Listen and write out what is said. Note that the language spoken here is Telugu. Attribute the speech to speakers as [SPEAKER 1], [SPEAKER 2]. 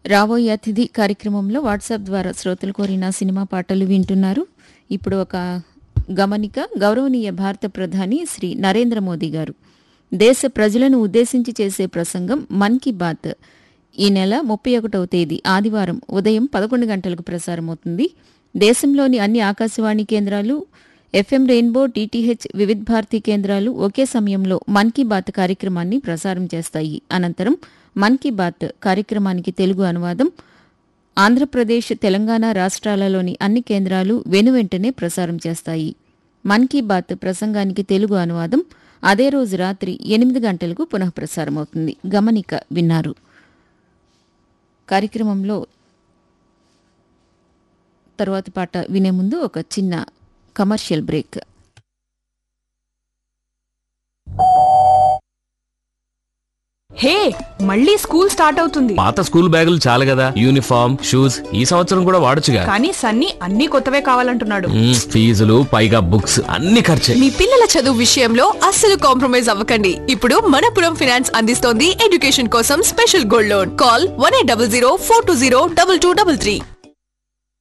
[SPEAKER 1] రాబోయే అతిథి కార్యక్రమంలో వాట్సాప్ ద్వారా శ్రోతలు కోరిన సినిమా పాటలు వింటున్నారు ఇప్పుడు ఒక గమనిక గౌరవనీయ భారత ప్రధాని శ్రీ నరేంద్ర మోదీ గారు దేశ ప్రజలను ఉద్దేశించి చేసే ప్రసంగం మన్ కీ బాత్ ఈ నెల ముప్పై ఒకటవ తేదీ ఆదివారం ఉదయం పదకొండు గంటలకు ప్రసారమవుతుంది దేశంలోని అన్ని ఆకాశవాణి కేంద్రాలు FM Rainbow DTH Vividh Bharati కేంద్రాలు ఒకే సమయంలో మన్ కీ బాత్ కార్యక్రమాన్ని ప్రసారం చేస్తాయి అనంతరం మన్ కీ బాత్ కార్యక్రమానికి తెలుగు అనువాదం ఆంధ్రప్రదేశ్ తెలంగాణ రాష్ట్రాలలోని అన్ని కేంద్రాలు వెనువెంటనే ప్రసారం చేస్తాయి మన్ కీ బాత్ ప్రసంగానికి తెలుగు అనువాదం అదే రోజు రాత్రి ఎనిమిది గంటలకు పునఃప్రసారమవుతుంది గమనిక విన్నారు కార్యక్రమంలో తరువాత పాట వినే ముందు ఒక చిన్న కమర్షియల్ బ్రేక్
[SPEAKER 2] హే మళ్ళీ స్కూల్ స్టార్ట్ అవుతుంది
[SPEAKER 3] పాత స్కూల్ బ్యాగులు చాలు కదా యూనిఫామ్ షూస్ ఈ సంవత్సరం కూడా వాడొచ్చుగా
[SPEAKER 2] కానీ సన్నీ అన్ని కొత్తవే కావాలంటున్నాడు
[SPEAKER 3] మ్మ్, ఫీజులు పైగా బుక్స్ అన్ని ఖర్చే
[SPEAKER 4] మీ పిల్లల చదువు విషయంలో అస్సలు కాంప్రమైజ్ అవ్వకండి ఇప్పుడు మనపురం ఫైనాన్స్ అందిస్తోంది ఎడ్యుకేషన్ కోసం special gold loan call one eight double zero four two zero double two double three